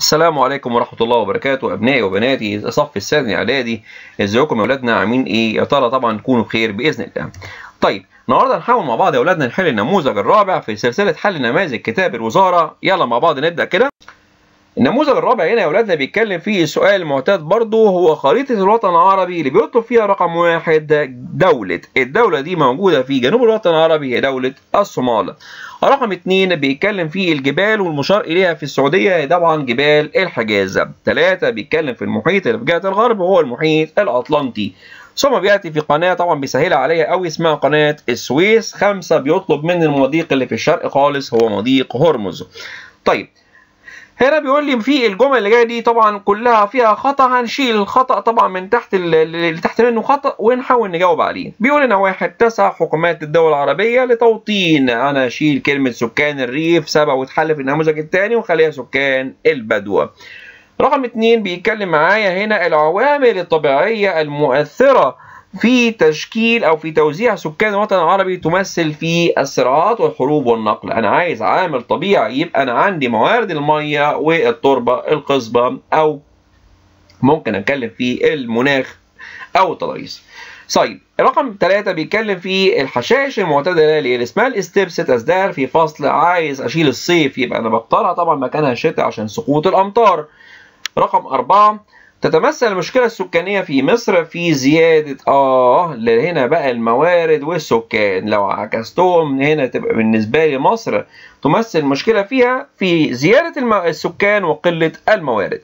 السلام عليكم ورحمة الله وبركاته أبنائي وبناتي صف الثاني إعدادي إزيكم يا أولادنا عاملين إيه؟ يا ترى طبعا تكونوا بخير بإذن الله. طيب النهارده هنحاول مع بعض يا أولادنا نحل النموذج الرابع في سلسلة حل نماذج كتاب الوزارة يلا مع بعض نبدأ كده. النموذج الرابع هنا يا أولادنا بيتكلم فيه سؤال المعتاد برضه هو خريطة الوطن العربي اللي بيطلب فيها رقم واحد دولة، الدولة دي موجودة في جنوب الوطن العربي هي دولة الصومال. رقم اتنين بيتكلم فيه الجبال والمشار إليها في السعودية هي طبعا جبال الحجاز. ثلاثة بيتكلم في المحيط اللي في جهة الغرب وهو المحيط الأطلنطي. ثم بيأتي في قناة طبعا بيسهلها عليا قوي اسمها قناة السويس. خمسة بيطلب من المضيق اللي في الشرق خالص هو مضيق هرمز. طيب هنا بيقول لي في الجمل اللي جايه دي طبعا كلها فيها خطا هنشيل الخطا طبعا من تحت اللي تحت منه خطا ونحاول نجاوب عليه بيقول لنا واحد تسع حكومات الدول العربيه لتوطين انا اشيل كلمه سكان الريف سبق واتحل في النموذج الثاني وخليها سكان البدو رقم اتنين بيتكلم معايا هنا العوامل الطبيعيه المؤثره في تشكيل او في توزيع سكان الوطن العربي تمثل في الصراعات والحروب والنقل انا عايز عامل طبيعي يبقى انا عندي موارد الميه والتربه الخصبه او ممكن اتكلم في المناخ او التضاريس طيب رقم ثلاثة بيتكلم في الحشائش المعتدلة اللي اسمها الاستبس تصدار في فصل عايز اشيل الصيف يبقى انا بختارها طبعا مكانها الشتاء عشان سقوط الامطار رقم أربعة تتمثل المشكلة السكانية في مصر في زيادة آه هنا بقى الموارد والسكان لو عكستهم هنا تبقى بالنسبة لي مصر تمثل المشكلة فيها في زيادة الم... السكان وقلة الموارد.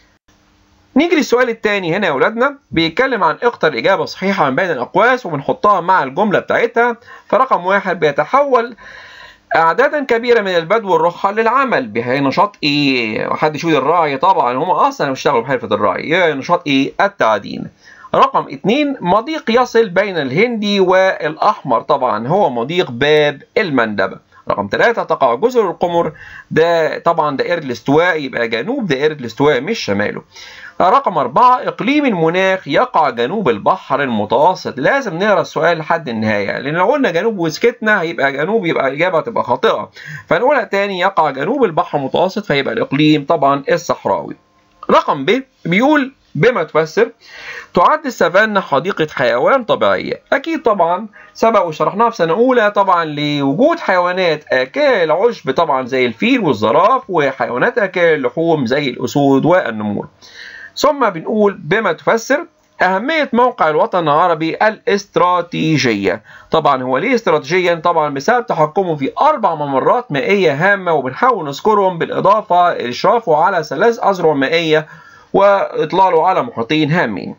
نيجي للسؤال الثاني هنا يا أولادنا بيتكلم عن اختر إجابة صحيحة من بين الأقواس وبنحطها مع الجملة بتاعتها فرقم واحد بيتحول أعدادا كبيرة من البدو الرخاء للعمل بهي نشاط إيه؟ محدش يقول الراعي طبعا هم أصلا بيشتغلوا بحرفة الراعي هي نشاط إيه؟ التعدين. رقم اتنين مضيق يصل بين الهندي والأحمر طبعا هو مضيق باب المندب. رقم ثلاثة تقع جزر القمر ده طبعا دائرة الاستواء يبقى جنوب دائرة الاستواء مش شماله. رقم أربعة إقليم المناخ يقع جنوب البحر المتوسط لازم نقرا السؤال لحد النهاية لأن لو قلنا جنوب وسكتنا هيبقى جنوب يبقى الإجابة هتبقى خاطئة فنقولها تاني يقع جنوب البحر المتوسط فيبقى الإقليم طبعا الصحراوي رقم ب بيقول بما تفسر تعد السافانا حديقة حيوان طبيعية أكيد طبعا سبق وشرحناها في سنة أولى طبعا لوجود حيوانات آكال عشب طبعا زي الفيل والزراف وحيوانات آكال اللحوم زي الأسود والنمور ثم بنقول بما تفسر أهمية موقع الوطن العربي الاستراتيجية طبعا هو ليه استراتيجيا طبعا بسبب تحكمه في أربع ممرات مائية هامة وبنحاول نذكرهم بالإضافة إشرافه على ثلاث أذرع مائية وإطلاله على محيطين هامين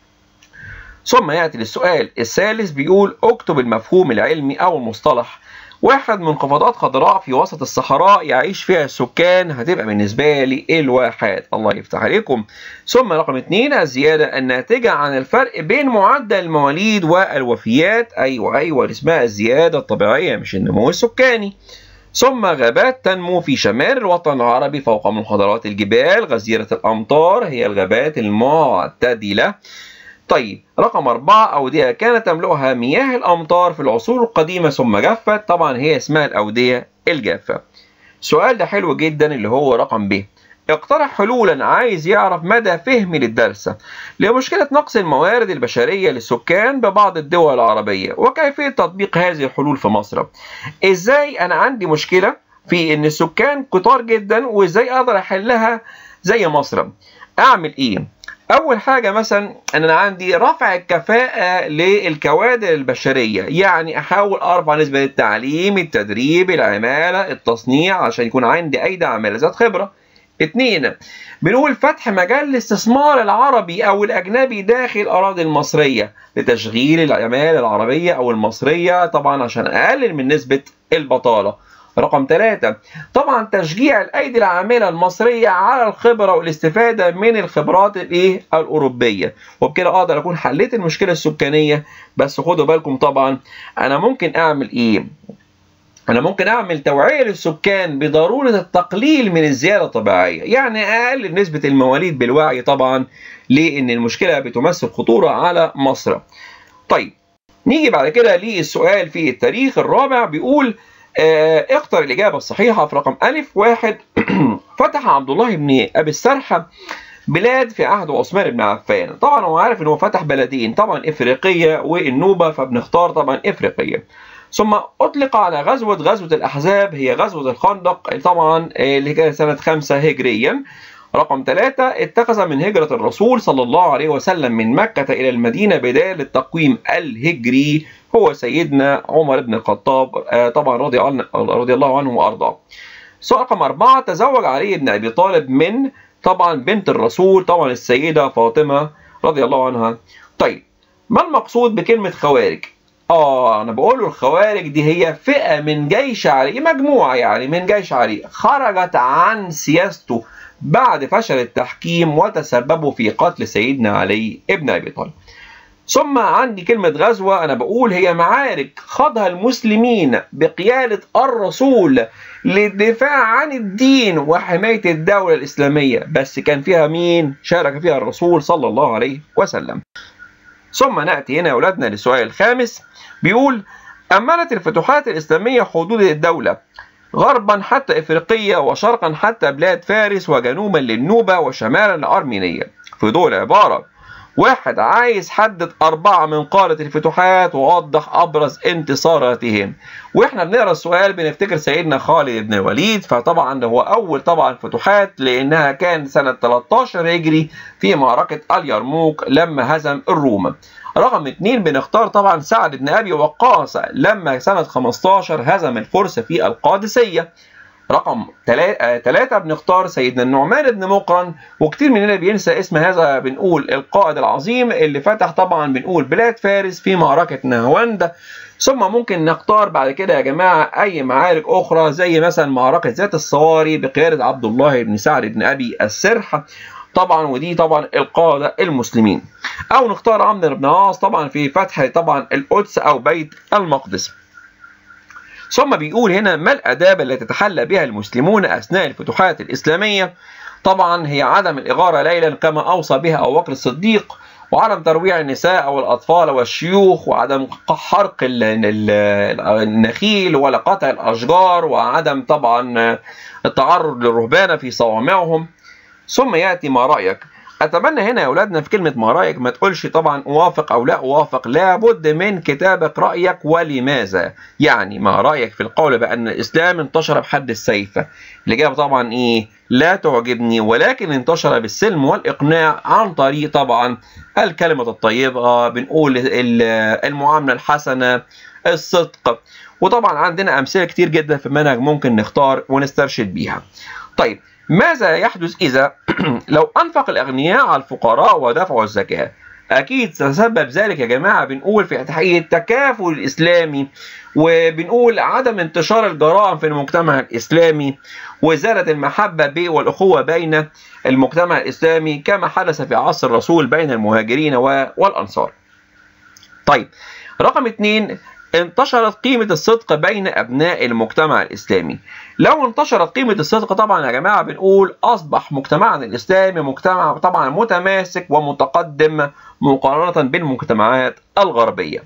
ثم يأتي للسؤال الثالث بيقول اكتب المفهوم العلمي أو المصطلح واحد منخفضات خضراء في وسط الصحراء يعيش فيها السكان هتبقى بالنسبة لي الواحات الله يفتح عليكم ثم رقم اثنين الزيادة الناتجة عن الفرق بين معدل المواليد والوفيات أيوة أيوة اسمها الزيادة الطبيعية مش النمو السكاني ثم غابات تنمو في شمال الوطن العربي فوق منحدرات الجبال غزيرة الأمطار هي الغابات المعتدلة طيب رقم أربعة أودية كانت تملؤها مياه الأمطار في العصور القديمة ثم جفت طبعا هي اسمها الأودية الجافة السؤال ده حلو جدا اللي هو رقم ب اقترح حلولا عايز يعرف مدى فهمي للدرس لمشكلة نقص الموارد البشرية للسكان ببعض الدول العربية وكيفية تطبيق هذه الحلول في مصر ازاي انا عندي مشكلة في ان السكان كتار جدا وازاي اقدر احلها زي مصر اعمل ايه اول حاجه مثلا ان انا عندي رفع الكفاءه للكوادر البشريه يعني احاول ارفع نسبه التعليم التدريب العماله التصنيع عشان يكون عندي ايدي عامله ذات خبره اتنين بنقول فتح مجال الاستثمار العربي او الاجنبي داخل الاراضي المصريه لتشغيل العماله العربيه او المصريه طبعا عشان اقلل من نسبه البطاله رقم ثلاثة طبعا تشجيع الأيدي العاملة المصرية على الخبرة والاستفادة من الخبرات الإيه الأوروبية وبكده أقدر أكون حليت المشكلة السكانية بس خدوا بالكم طبعا أنا ممكن أعمل إيه أنا ممكن أعمل توعية للسكان بضرورة التقليل من الزيادة الطبيعية يعني أقلل نسبة المواليد بالوعي طبعا لأن المشكلة بتمثل خطورة على مصر طيب نيجي بعد كده للسؤال في التاريخ الرابع بيقول آه اختر الإجابة الصحيحة في رقم ألف واحد فتح عبد الله بن أبي السرحة بلاد في عهد عثمان بن عفان طبعا هو عارف ان هو فتح بلدين طبعا افريقيه والنوبه فبنختار طبعا افريقيه ثم اطلق على غزوه غزوه الاحزاب هي غزوه الخندق طبعا اللي كانت سنه 5 هجريا رقم ثلاثة اتخذ من هجرة الرسول صلى الله عليه وسلم من مكة إلى المدينة بداية للتقويم الهجري هو سيدنا عمر بن الخطاب طبعا رضي, رضي الله عنه وأرضاه. سؤال رقم أربعة تزوج علي بن أبي طالب من طبعا بنت الرسول طبعا السيدة فاطمة رضي الله عنها طيب ما المقصود بكلمة خوارج اه انا بقول الخوارج دي هي فئة من جيش علي مجموعة يعني من جيش علي خرجت عن سياسته بعد فشل التحكيم وتسببوا في قتل سيدنا علي ابن ابي طالب ثم عندي كلمة غزوة أنا بقول هي معارك خاضها المسلمين بقيادة الرسول للدفاع عن الدين وحماية الدولة الإسلامية بس كان فيها مين؟ شارك فيها الرسول صلى الله عليه وسلم ثم نأتي هنا يا أولادنا للسؤال الخامس بيقول أمنت الفتوحات الإسلامية حدود الدولة غربا حتى إفريقية وشرقا حتى بلاد فارس وجنوبا للنوبة وشمالا لأرمينيا في دول عبارة واحد عايز حدد أربعة من قادة الفتوحات ووضح أبرز انتصاراتهم وإحنا بنقرأ السؤال بنفتكر سيدنا خالد بن الوليد فطبعا هو أول طبعا فتوحات لأنها كان سنة 13 هجري في معركة اليرموك لما هزم الروم رقم اثنين بنختار طبعا سعد بن أبي وقاص لما سنة 15 هزم الفرس في القادسية رقم ثلاثة بنختار سيدنا النعمان بن مقرن وكتير مننا بينسى اسم هذا بنقول القائد العظيم اللي فتح طبعا بنقول بلاد فارس في معركة نهاوند ثم ممكن نختار بعد كده يا جماعة أي معارك أخرى زي مثلا معركة ذات الصواري بقيادة عبد الله بن سعد بن أبي السرح طبعا ودي طبعا القادة المسلمين أو نختار عمرو بن عاص طبعا في فتح طبعا القدس أو بيت المقدس ثم بيقول هنا ما الآداب التي تتحلى بها المسلمون أثناء الفتوحات الإسلامية طبعا هي عدم الإغارة ليلا كما أوصى بها أبو بكر الصديق وعدم ترويع النساء والأطفال والشيوخ وعدم حرق النخيل ولا قطع الأشجار وعدم طبعا التعرض للرهبان في صوامعهم ثم يأتي ما رأيك اتمنى هنا يا اولادنا في كلمه ما رايك ما تقولش طبعا اوافق او لا اوافق لابد من كتابه رايك ولماذا يعني ما رايك في القول بان الاسلام انتشر بحد السيف الاجابه طبعا ايه لا تعجبني ولكن انتشر بالسلم والاقناع عن طريق طبعا الكلمه الطيبه بنقول المعامله الحسنه الصدق وطبعا عندنا امثله كتير جدا في المنهج ممكن نختار ونسترشد بيها طيب ماذا يحدث إذا لو أنفق الأغنياء على الفقراء ودفعوا الزكاة أكيد سيسبب ذلك يا جماعة بنقول في تحقيق التكافل الإسلامي وبنقول عدم انتشار الجرائم في المجتمع الإسلامي وإزالة المحبة والأخوة بين المجتمع الإسلامي كما حدث في عصر الرسول بين المهاجرين والأنصار طيب رقم اثنين انتشرت قيمة الصدق بين أبناء المجتمع الإسلامي لو انتشرت قيمة الصدق طبعا يا جماعة بنقول أصبح مجتمعنا الإسلامي مجتمع طبعا متماسك ومتقدم مقارنة بالمجتمعات الغربية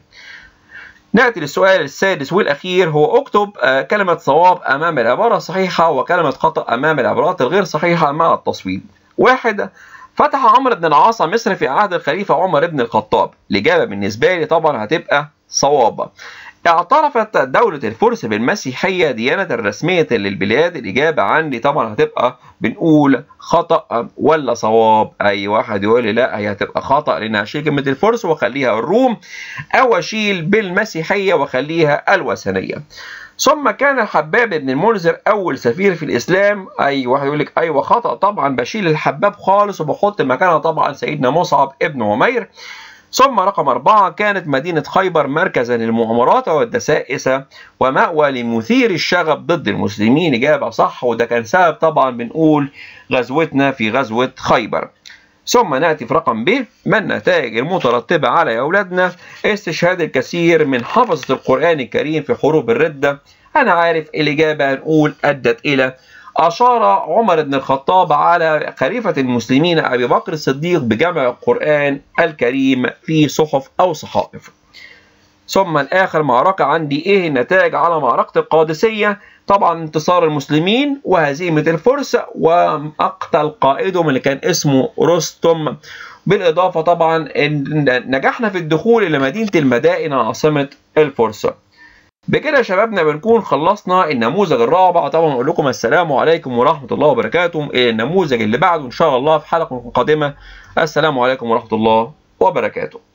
نأتي للسؤال السادس والأخير هو اكتب كلمة صواب أمام العبارة الصحيحة وكلمة خطأ أمام العبارات الغير صحيحة مع التصويب واحد فتح عمرو بن العاص مصر في عهد الخليفة عمر بن الخطاب الإجابة بالنسبة لي طبعا هتبقى صواب اعترفت دولة الفرس بالمسيحية ديانة رسمية للبلاد الإجابة عندي طبعا هتبقى بنقول خطأ ولا صواب أي واحد يقول لي لا هي هتبقى خطأ لأن أشيل كلمة الفرس وأخليها الروم أو أشيل بالمسيحية وأخليها الوثنية ثم كان الحباب بن المنذر أول سفير في الإسلام أي واحد يقول لك أيوه خطأ طبعا بشيل الحباب خالص وبحط مكانها طبعا سيدنا مصعب ابن عمير ثم رقم أربعة كانت مدينة خيبر مركزا للمؤامرات والدسائس ومأوى لمثير الشغب ضد المسلمين إجابة صح وده كان سبب طبعا بنقول غزوتنا في غزوة خيبر ثم نأتي في رقم ب ما النتائج المترتبة على يا أولادنا استشهاد الكثير من حفظة القرآن الكريم في حروب الردة أنا عارف الإجابة نقول أدت إلى أشار عمر بن الخطاب على خليفة المسلمين أبي بكر الصديق بجمع القرآن الكريم في صحف أو صحائف ثم اخر معركه عندي ايه النتائج على معركه القادسيه طبعا انتصار المسلمين وهزيمه الفرس ومقتل قائدهم اللي كان اسمه رستم بالاضافه طبعا ان نجحنا في الدخول الى مدينه المدائن عاصمه الفرس بكده يا شبابنا بنكون خلصنا النموذج الرابع طبعا اقول لكم السلام عليكم ورحمه الله وبركاته الى النموذج اللي بعده ان شاء الله في حلقه قادمه السلام عليكم ورحمه الله وبركاته